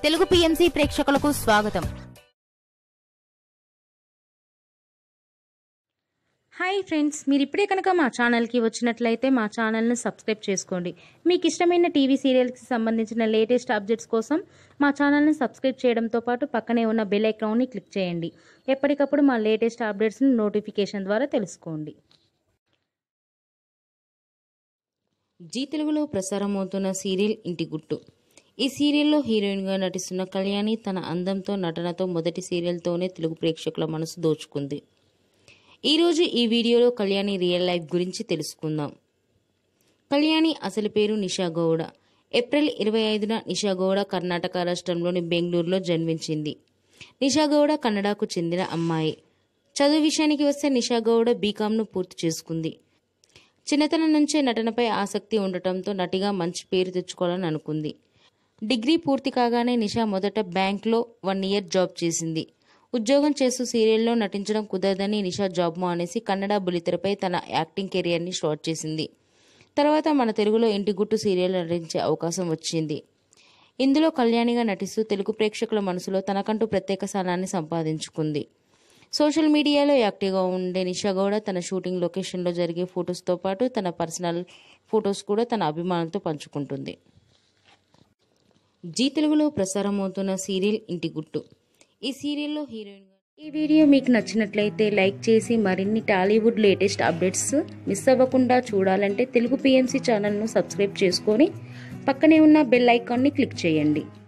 Telugu PMC ప్రేక్షకులకు స్వాగతం hi friends మీరు ఇప్పుడే కనుక మా ఛానల్కి వచ్చినట్లయితే మా ఛానల్ని సబ్స్క్రైబ్ చేసుకోండి మీకు ఇష్టమైన టీవీ సీరియల్కి సంబంధించిన లేటెస్ట్ అప్డేట్స్ కోసం మా ఛానల్ని సబ్స్క్రైబ్ చేయడంతో పాటు పక్కనే ఉన్న బెల్ ఐకాన్ని క్లిక్ చేయండి ఎప్పటికప్పుడు మా లేటెస్ట్ అప్డేట్స్ని నోటిఫికేషన్ ద్వారా తెలుసుకోండి జీ తెలుగులో ప్రసారమవుతున్న సీరియల్ ఇంటి గుట్టు ఈ సీరియల్లో హీరోయిన్గా నటిస్తున్న కళ్యాణి తన అందంతో నటనతో మొదటి సీరియల్తోనే తెలుగు ప్రేక్షకుల మనసు దోచుకుంది ఈరోజు ఈ వీడియోలో కళ్యాణి రియల్ లైఫ్ గురించి తెలుసుకుందాం కళ్యాణి అసలు పేరు నిషా గౌడ ఏప్రిల్ ఇరవై ఐదున నిషా గౌడ కర్ణాటక రాష్ట్రంలోని బెంగళూరులో జన్మించింది నిషా గౌడ కన్నడకు చెందిన అమ్మాయి చదువు విషయానికి వస్తే నిషా గౌడ బీకాంను పూర్తి చేసుకుంది చిన్నతనం నుంచే నటనపై ఆసక్తి ఉండటంతో నటిగా మంచి పేరు తెచ్చుకోవాలని అనుకుంది డిగ్రీ పూర్తి కాగానే నిషా మొదట బ్యాంక్లో వన్ ఇయర్ జాబ్ చేసింది ఉద్యోగం చేస్తూ సీరియల్లో నటించడం కుదరదని నిషా జాబ్ మానేసి కన్నడ బులితెరపై తన యాక్టింగ్ కెరియర్ని స్టార్ట్ చేసింది తర్వాత మన తెలుగులో ఇంటి గుట్టు సీరియల్ నటించే అవకాశం వచ్చింది ఇందులో కళ్యాణిగా నటిస్తూ తెలుగు ప్రేక్షకుల మనసులో తనకంటూ ప్రత్యేక స్థానాన్ని సంపాదించుకుంది సోషల్ మీడియాలో యాక్టివ్గా ఉండే నిషా గౌడ తన షూటింగ్ లొకేషన్లో జరిగే ఫొటోస్తో పాటు తన పర్సనల్ ఫొటోస్ కూడా తన అభిమానులతో పంచుకుంటుంది జీ తెలుగులో ప్రసారమవుతున్న సీరియల్ ఇంటి గుట్టు ఈ సీరియల్లో హీరోయిన్ ఈ వీడియో మీకు నచ్చినట్లయితే లైక్ చేసి మరిన్ని టాలీవుడ్ లేటెస్ట్ అప్డేట్స్ మిస్ అవ్వకుండా చూడాలంటే తెలుగు పిఎంసి ఛానల్ను సబ్స్క్రైబ్ చేసుకొని పక్కనే ఉన్న బెల్ ఐకాన్ని క్లిక్ చేయండి